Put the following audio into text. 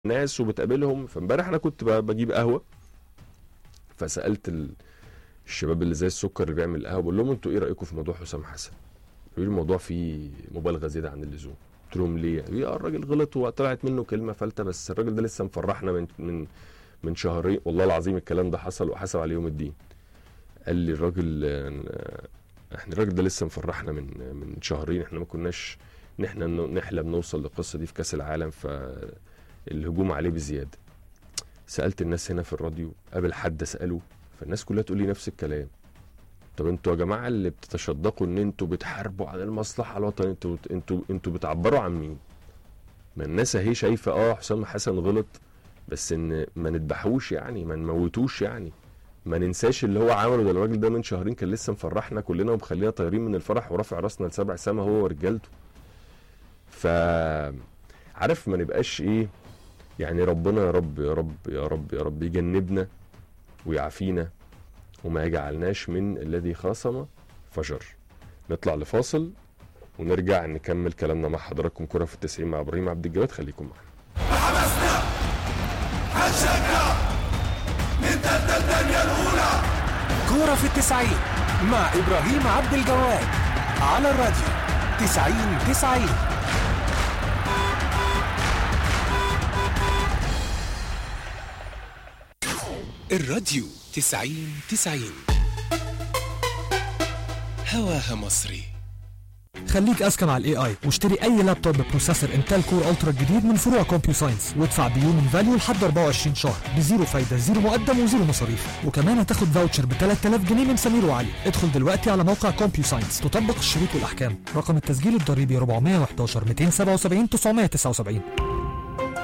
ناس وبتقابلهم فامبارح انا كنت ب- بجيب قهوه فسالت ال- الشباب اللي زي السكر اللي بيعمل قهوه بقول لهم انتوا ايه رايكم في موضوع حسام حسن؟ يقولوا لي الموضوع فيه مبالغه زياده عن اللزوم قلت لهم ليه؟ قالوا لي اه الراجل غلط وطلعت منه كلمه فلته بس الراجل ده لسه مفرحنا من من من شهرين والله العظيم الكلام ده حصل وحسب عليه يوم الدين قال لي الراجل آه، احنا الراجل ده لسه مفرحنا من من شهرين احنا ما كناش ان احنا ن- نحلم نوصل للقصه دي في كاس العالم فالهجوم عليه بزياده سالت الناس هنا في الراديو قابل حد اساله فالناس كلها تقول لي نفس الكلام طب انتوا يا جماعه اللي بتتشدقوا ان انتوا بتحاربوا عن المصلحه الوطنيه انتوا انتوا انتوا بتعبروا عن مين؟ ما الناس اهي شايفه اه حسام حسن غلط بس ان ما نذبحوش يعني ما نموتوش يعني ما ننساش اللي هو عمله ده الراجل ده من شهرين كان لسه مفرحنا كلنا ومخلينا طايرين من الفرح ورافع راسنا لسبع سما هو ورجالته ف عارف ما نبقاش ايه يعني ربنا يا رب يا رب يا رب يا رب يجنبنا ويعافينا وما يجعلناش من الذي خاصم فجر نطلع لفاصل ونرجع نكمل كلامنا مع حضراتكم كرة في التسعين مع ابراهيم عبد الجواد خليكم معانا حمسنا هنشجع نتقدم الدنيا الأولى كورة في التسعين مع إبراهيم عبد الجواد على الراديو تسعين تسعين الراديو تسعين تسعين هواها مصري خليك اذكى مع الاي اي واشتري اي لابتوب ببروسيسور انتل كور الترا الجديد من فروع كومبيو ساينس وادفع ديون من فاليو لحد 24 شهر بزيرو فايده زيرو مقدم وزيرو مصاريف وكمان هتاخد فاوتشر ب 3000 جنيه من سمير وعلي ادخل دلوقتي على موقع كومبيو ساينس تطبق الشروط والاحكام رقم التسجيل الضريبي 411 277 979